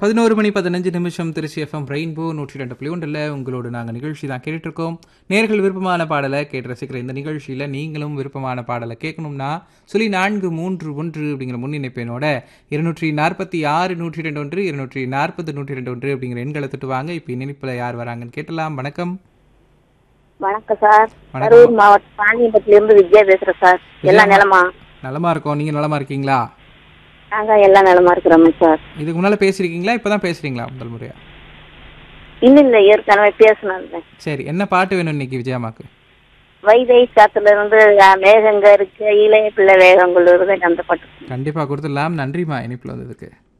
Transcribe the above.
பதினோரு மணி பதினஞ்சு நிமிஷம் திருச்சி எஃப்எம் ரெயின்போ நூற்றி ரெண்டு புள்ளி ஒன்றில் உங்களோட நாங்கள் நிகழ்ச்சி தான் கேட்டுட்டு இருக்கோம் நேர்கள் விருப்பமான பாடலை கேட்டு ரசிக்கிற இந்த நிகழ்ச்சியில் நீங்களும் விருப்பமான பாடலை கேட்கணும்னா சொல்லி நான்கு மூன்று ஒன்று அப்படிங்கிற முன்னிணைப்பெண்ணோட இருநூற்றி நாற்பத்தி ஆறு நூற்றி ரெண்டு ஒன்று இருநூற்றி நாற்பது நூற்றி ரெண்டு ஒன்று அப்படிங்கிற எண்களை திட்டுவாங்க இப்போ இணைப்பில் யார் வராங்கன்னு கேட்டலாம் வணக்கம் வணக்கம் சார் வணக்கம். கரூர் மாவட்டம் பாண்டியபட்டில இருந்து வித்யா பேசுறேன் சார் எல்லா நிலமா நலமா இருக்கோம் நீங்கள் நலமா இருக்கீங்களா நாங்க எல்லா நிலமா இருக்கிறோம் சார் இதுக்கு முன்னால் பேசுறீங்களா இப்போ தான் பேசுறீங்களா முதல் முறையா இன்னும் இல்ல ஏற்கனவே பேசினேன் சரி என்ன பாட்டு வேணும் இன்னைக்கு விஜயம்மாக்கு வைதை சாத்துல இருந்து அஹ், மேகங்க இருக்கு இளைய பிள்ளை வேகங்குள் இருந்து அந்த பாட்டு கண்டிப்பாக கொடுத்துடலாம் நன்றிம்மா இனிப்பில் வந்ததுக்கு